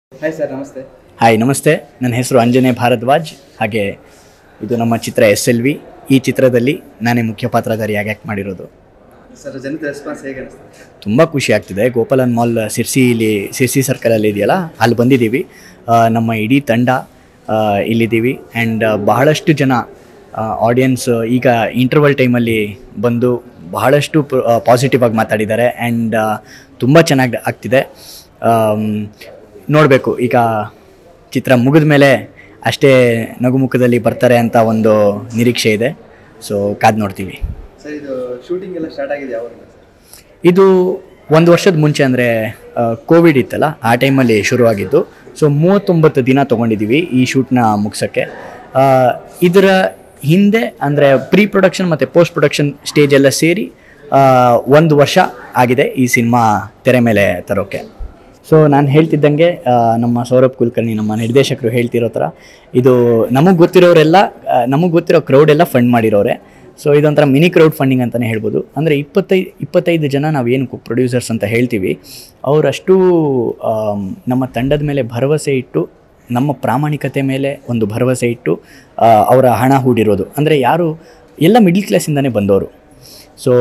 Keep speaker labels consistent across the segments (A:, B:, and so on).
A: Hi sir ನಮಸ್ತೆ
B: hi ನಮಸ್ತೆ ನನ್ನ ಹೆಸರು ಅಂಜನೇ ಭಾರದ್ವಾಜ್ ಹಾಗೆ ಇದು ನಮ್ಮ ಚಿತ್ರ ಎಸ್ ಎಲ್ ವಿ ಈ ಚಿತ್ರದಲ್ಲಿ ನಾನೇ ಮುಖ್ಯ ಪಾತ್ರಧಾರಿಯಾಗಿ ಆ್ಯಕ್ಟ್ ಮಾಡಿರೋದು
A: ಸರ್ ಜನತೆ ರೆಸ್ಪಾನ್ಸ್ ಹೇಗೆ ಅನಿಸ್ತದೆ
B: ತುಂಬ ಖುಷಿ ಆಗ್ತಿದೆ ಗೋಪಾಲನ್ ಮಾಲ್ ಸಿರ್ಸಿಲಿ ಸಿರ್ಸಿ ಸರ್ಕಲಲ್ಲಿ ಇದೆಯಲ್ಲ ಅಲ್ಲಿ ಬಂದಿದ್ದೀವಿ ಆ, ನಮ್ಮ ಇಡೀ ತಂಡ ಆ, ಇಲ್ಲಿದ್ದೀವಿ ಆ್ಯಂಡ್ ಬಹಳಷ್ಟು ಜನ ಆಡಿಯನ್ಸ್ ಈಗ ಇಂಟರ್ವಲ್ ಟೈಮಲ್ಲಿ ಬಂದು ಬಹಳಷ್ಟು ಪಾಸಿಟಿವ್ ಆಗಿ ಮಾತಾಡಿದ್ದಾರೆ ಆ್ಯಂಡ್ ತುಂಬ ಚೆನ್ನಾಗಿ ಆಗ್ತಿದೆ ನೋಡಬೇಕು ಈಗ ಚಿತ್ರ ಮುಗಿದ ಮೇಲೆ ಅಷ್ಟೇ ನಗುಮುಖದಲ್ಲಿ ಬರ್ತಾರೆ ಅಂತ ಒಂದು ನಿರೀಕ್ಷೆ ಇದೆ ಸೊ ಕಾದು ನೋಡ್ತೀವಿ
A: ಸರ್ ಇದು ಶೂಟಿಂಗ್ ಎಲ್ಲ ಸ್ಟಾರ್ಟ್ ಆಗಿದೆ ಯಾವಾಗ ಸರ್
B: ಇದು ಒಂದು ವರ್ಷದ ಮುಂಚೆ ಅಂದರೆ ಕೋವಿಡ್ ಇತ್ತಲ್ಲ ಆ ಟೈಮಲ್ಲಿ ಶುರುವಾಗಿದ್ದು ಸೊ ಮೂವತ್ತೊಂಬತ್ತು ದಿನ ತೊಗೊಂಡಿದ್ದೀವಿ ಈ ಶೂಟ್ನ ಮುಗ್ಸೋಕ್ಕೆ ಆ, ಇದರ ಹಿಂದೆ ಅಂದರೆ ಪ್ರೀ ಪ್ರೊಡಕ್ಷನ್ ಮತ್ತು ಪೋಸ್ಟ್ ಪ್ರೊಡಕ್ಷನ್ ಸ್ಟೇಜ್ ಎಲ್ಲ ಸೇರಿ ಆ, ಒಂದು ವರ್ಷ ಆಗಿದೆ ಈ ಸಿನಿಮಾ ತೆರೆ ಮೇಲೆ ತರೋಕ್ಕೆ ಸೊ ನಾನು ಹೇಳ್ತಿದ್ದಂಗೆ ಆ, ನಮ್ಮ ಸೌರಭ್ ಕುಲಕರ್ಣಿ ನಮ್ಮ ನಿರ್ದೇಶಕರು ಹೇಳ್ತಿರೋ ಥರ ಇದು ನಮಗೆ ಗೊತ್ತಿರೋರೆಲ್ಲ ನಮಗೆ ಗೊತ್ತಿರೋ ಕ್ರೌಡ್ ಎಲ್ಲ ಫಂಡ್ ಮಾಡಿರೋರೆ ಸೊ ಇದೊಂಥರ ಮಿನಿ ಕ್ರೌಡ್ ಫಂಡಿಂಗ್ ಅಂತಲೇ ಹೇಳ್ಬೋದು ಅಂದರೆ ಇಪ್ಪತ್ತೈದು ಇಪ್ಪತ್ತೈದು ಜನ ನಾವೇನು ಪ್ರೊಡ್ಯೂಸರ್ಸ್ ಅಂತ ಹೇಳ್ತೀವಿ ಅವರಷ್ಟು ಆಮ್, ನಮ್ಮ ತಂಡದ ಮೇಲೆ ಭರವಸೆ ಇಟ್ಟು ನಮ್ಮ ಪ್ರಾಮಾಣಿಕತೆ ಮೇಲೆ ಒಂದು ಭರವಸೆ ಇಟ್ಟು ಆ, ಅವರ ಹಣ ಹೂಡಿರೋದು ಅಂದರೆ ಯಾರು ಎಲ್ಲ ಮಿಡ್ಲ್ ಕ್ಲಾಸಿಂದನೇ ಬಂದವರು ಸೊ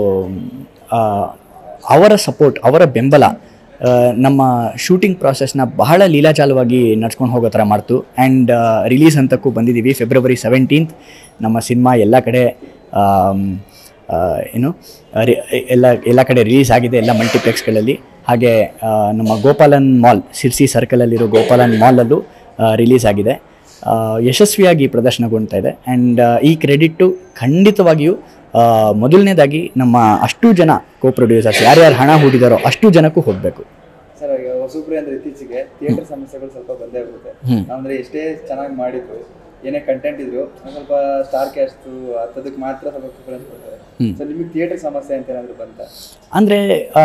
B: ಅವರ ಸಪೋರ್ಟ್ ಅವರ ಬೆಂಬಲ ಆ, ನಮ್ಮ ಶೂಟಿಂಗ್ ಪ್ರಾಸೆಸ್ನ ಬಹಳ ಲೀಲಾಚಾಲವಾಗಿ ನಡ್ಸ್ಕೊಂಡು ಹೋಗೋ ಥರ ಮಾಡ್ತು ಆ್ಯಂಡ್ ರಿಲೀಸ್ ಹಂತಕ್ಕೂ ಬಂದಿದ್ದೀವಿ ಫೆಬ್ರವರಿ ಸೆವೆಂಟೀನ್ತ್ ನಮ್ಮ ಸಿನಿಮಾ ಎಲ್ಲ ಕಡೆ ಆಮ್, ಆ, ಏನು ರಿ- ಎಲ್ಲ ಎಲ್ಲ ಕಡೆ ರಿಲೀಸ್ ಆಗಿದೆ ಎಲ್ಲ ಮಲ್ಟಿಪ್ಲೆಕ್ಸ್ಗಳಲ್ಲಿ ಹಾಗೆ ಆ, ನಮ್ಮ ಗೋಪಾಲನ್ ಮಾಲ್ ಸಿರ್ಸಿ ಸರ್ಕಲಲ್ಲಿರೋ ಗೋಪಾಲನ್ ಮಾಲಲ್ಲೂ ರಿಲೀಸ್ ಆಗಿದೆ ಆ, ಯಶಸ್ವಿಯಾಗಿ ಪ್ರದರ್ಶನಗೊಳ್ತಾ ಇದೆ ಆ್ಯಂಡ್ ಈ ಕ್ರೆಡಿಟ್ಟು ಖಂಡಿತವಾಗಿಯೂ ಆ, ಮೊದಲನೇದಾಗಿ ನಮ್ಮ ಅಷ್ಟು ಜನ ಕೋ ಪ್ರೊಡ್ಯೂಸರ್ಸ್ ಯಾರ್ಯಾರು ಹಣ ಹೂಡಿದಾರೋ ಅಷ್ಟು ಜನಕ್ಕೂ ಹೋಗಬೇಕು
A: ಸರ್ ಈಗ ಹೊಸಬ್ರಿ ಅಂದ್ರೆ ಇತ್ತೀಚೆಗೆ ಥಿಯೇಟರ್ ಸಮಸ್ಯೆಗಳು ಸ್ವಲ್ಪ ಬಂದೇ ಬರುತ್ತೆ
B: ಹ್ಮ್.
A: ಅಂದ್ರೆ ಎಷ್ಟೇ ಚೆನ್ನಾಗಿ ಮಾಡಿದ್ರು ಏನೇ ಕಂಟೆಂಟ್ ಇದ್ರು ಒಂದ್ ಸ್ವಲ್ಪ ಸ್ಟಾರ್ ಕ್ಯಾಸ್ಟ್ ಹತ್ತದಕ್ಕೆ ಮಾತ್ರ ಸ್ವಲ್ಪ ಪ್ರಿಫರೆನ್ಸ್ ಕೊಡ್ತಾರೆ
B: ಹ್ಮ್.
A: ಸೊ ನಿಮಗೆ ಥಿಯೇಟರ್ ಸಮಸ್ಯೆ ಅಂತ ಏನಾದ್ರು ಬಂತ
B: ಅಂದರೆ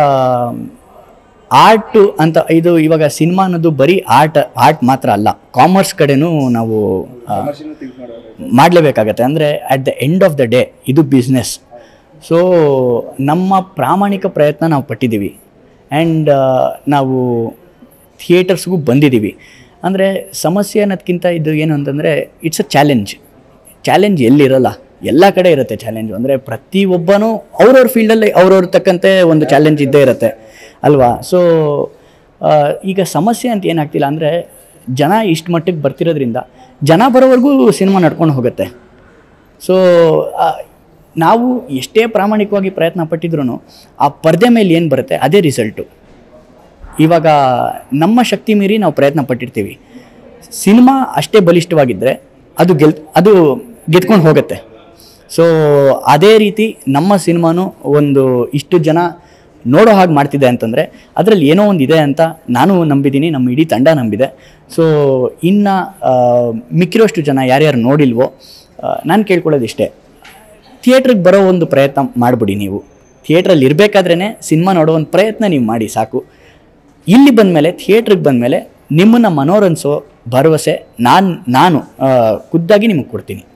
B: ಆರ್ಟು ಅಂತ ಇದು ಇವಾಗ ಸಿನಿಮಾ ಅನ್ನೋದು ಬರೀ ಆರ್ಟ್ ಆರ್ಟ್ ಮಾತ್ರ ಅಲ್ಲ ಕಾಮರ್ಸ್ ಕಡೆನೂ ನಾವು ಆ,
A: ಕಮರ್ಷಿಯಲ್ ಥಿಂಕ್ ಮಾಡುವಾಗ
B: ಮಾಡಲೇಬೇಕಾಗತ್ತೆ ಅಂದರೆ at the end of the day ಇದು ಬಿಸ್ನೆಸ್ ಸೊ ನಮ್ಮ ಪ್ರಾಮಾಣಿಕ ಪ್ರಯತ್ನ ನಾವು ಪಟ್ಟಿದ್ದೀವಿ ಆ್ಯಂಡ್ ನಾವು ಥಿಯೇಟರ್ಸ್ಗೂ ಬಂದಿದ್ದೀವಿ ಅಂದರೆ ಸಮಸ್ಯೆ ಅನ್ನೋದಕ್ಕಿಂತ ಇದು ಏನು ಅಂತಂದರೆ ಇಟ್ಸ್ ಅ ಚಾಲೆಂಜ್ ಚಾಲೆಂಜ್ ಎಲ್ಲಿರಲ್ಲ ಎಲ್ಲ ಕಡೆ ಇರುತ್ತೆ ಚಾಲೆಂಜು ಅಂದರೆ ಪ್ರತಿಯೊಬ್ಬನೂ ಅವ್ರವ್ರ ಫೀಲ್ಡಲ್ಲಿ ಅವ್ರವ್ರ ತಕ್ಕಂತೆ ಒಂದು ಚಾಲೆಂಜ್ ಇದ್ದೇ ಇರುತ್ತೆ ಅಲ್ವಾ ಸೊ ಈಗ ಸಮಸ್ಯೆ ಅಂತ ಏನಾಗ್ತಿಲ್ಲ ಅಂದರೆ ಜನ ಇಷ್ಟು ಮಟ್ಟಿಗೆ ಬರ್ತಿರೋದ್ರಿಂದ ಜನ ಬರೋವರೆಗೂ ಸಿನಿಮಾ ನಡ್ಕೊಂಡು ಹೋಗುತ್ತೆ ಸೊ ನಾವು ಎಷ್ಟೇ ಪ್ರಾಮಾಣಿಕವಾಗಿ ಪ್ರಯತ್ನ ಪಟ್ಟಿದ್ರು ಆ ಪರ್ದೆ ಮೇಲೆ ಏನು ಬರುತ್ತೆ ಅದೇ ರಿಸಲ್ಟು ಇವಾಗ ನಮ್ಮ ಶಕ್ತಿ ಮೀರಿ ನಾವು ಪ್ರಯತ್ನ ಪಟ್ಟಿರ್ತೀವಿ ಸಿನಿಮಾ ಅಷ್ಟೇ ಬಲಿಷ್ಠವಾಗಿದ್ದರೆ ಅದು ಗೆಲ್ ಅದು ಗೆದ್ಕೊಂಡು ಹೋಗುತ್ತೆ ಸೊ ಅದೇ ರೀತಿ ನಮ್ಮ ಸಿನಿಮಾನು ಒಂದು ಇಷ್ಟು ಜನ ನೋಡೋ ಹಾಗೆ ಮಾಡ್ತಿದೆ ಅಂತಂದರೆ ಅದರಲ್ಲಿ ಏನೋ ಒಂದು ಇದೆ ಅಂತ ನಾನು ನಂಬಿದ್ದೀನಿ ನಮ್ಮ ಇಡೀ ತಂಡ ನಂಬಿದೆ ಸೊ ಇನ್ನು ಮಿಕ್ಕಿರೋಷ್ಟು ಜನ ಯಾರ್ಯಾರು ನೋಡಿಲ್ವೋ ನಾನು ಕೇಳ್ಕೊಳ್ಳೋದು ಇಷ್ಟೇ ಥಿಯೇಟ್ರಿಗೆ ಬರೋ ಒಂದು ಪ್ರಯತ್ನ ಮಾಡಿಬಿಡಿ ನೀವು ಥಿಯೇಟ್ರಲ್ಲಿ ಇರಬೇಕಾದ್ರೇ ಸಿನಿಮಾ ನೋಡೋ ಒಂದು ಪ್ರಯತ್ನ ನೀವು ಮಾಡಿ ಸಾಕು ಇಲ್ಲಿ ಬಂದಮೇಲೆ ಥಿಯೇಟ್ರಿಗೆ ಬಂದಮೇಲೆ ನಿಮ್ಮನ್ನು ಮನೋರಂಜಿಸೋ ಭರವಸೆ ನಾನು ನಾನು ಆ, ಖುದ್ದಾಗಿ ನಿಮಗೆ ಕೊಡ್ತೀನಿ